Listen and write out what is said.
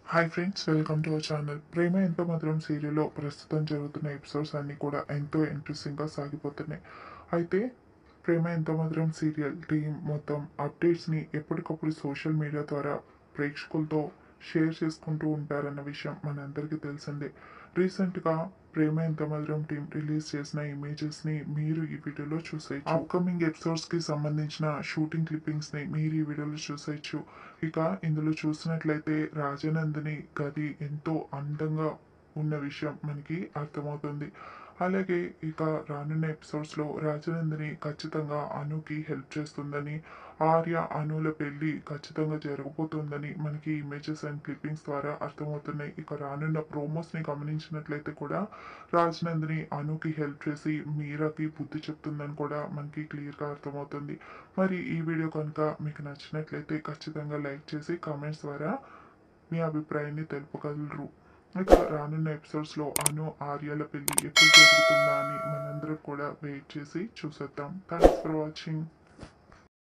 hi friends welcome to our channel Prema Entho Madhuram సీరియల్లో ప్రస్తుతం జరుగుతున్న ఎపిసోడ్స్ అన్నీ కూడా ఎంతో ఇంట్రెస్టింగ్గా సాగిపోతున్నాయి అయితే ప్రేమ ఎంతో మధురం సీరియల్ టీం మొత్తం అప్డేట్స్ని ఎప్పటికప్పుడు సోషల్ మీడియా ద్వారా ప్రేక్షకులతో షేర్ చేసుకుంటూ ఉంటారన్న విషయం మనందరికీ తెలిసిందే రీసెంట్గా ప్రేమ ఎంత మధురం టీం రిలీజ్ చేసిన ఇమేజెస్ని మీరు ఈ వీడియోలో చూసేయచ్చు అప్కమింగ్ ఎపిసోడ్స్కి సంబంధించిన షూటింగ్ క్లిప్పింగ్స్ని మీరు ఈ వీడియోలో చూసేయచ్చు ఇక ఇందులో చూసినట్లయితే రాజనందిని గది ఎంతో అందంగా ఉన్న విషయం మనకి అర్థమవుతుంది అలాగే ఇక రానున్న ఎపిసోడ్స్లో రాజనందిని ఖచ్చితంగా అనుకి హెల్ప్ చేస్తుందని ఆర్య అనుల పెళ్లి ఖచ్చితంగా జరగబోతుందని మనకి ఇమేజెస్ అండ్ క్లిప్పింగ్స్ ద్వారా అర్థమవుతున్నాయి ఇక రానున్న ప్రోమోస్ని గమనించినట్లయితే కూడా రాజనందిని అనుకి హెల్ప్ చేసి మీరాకి బుద్ధి చెప్తుందని కూడా మనకి క్లియర్గా అర్థమవుతుంది మరి ఈ వీడియో కనుక మీకు నచ్చినట్లయితే ఖచ్చితంగా లైక్ చేసి కామెంట్స్ ద్వారా మీ అభిప్రాయాన్ని తెలుపగలరు ఇక రానున్న ఎపిసోడ్స్లో అను ఆర్యాల పెళ్లి ఎప్పుడు జరుగుతుందా అని మనందరం కూడా వెయిట్ చేసి చూసేద్దాం థ్యాంక్స్ ఫర్ వాచింగ్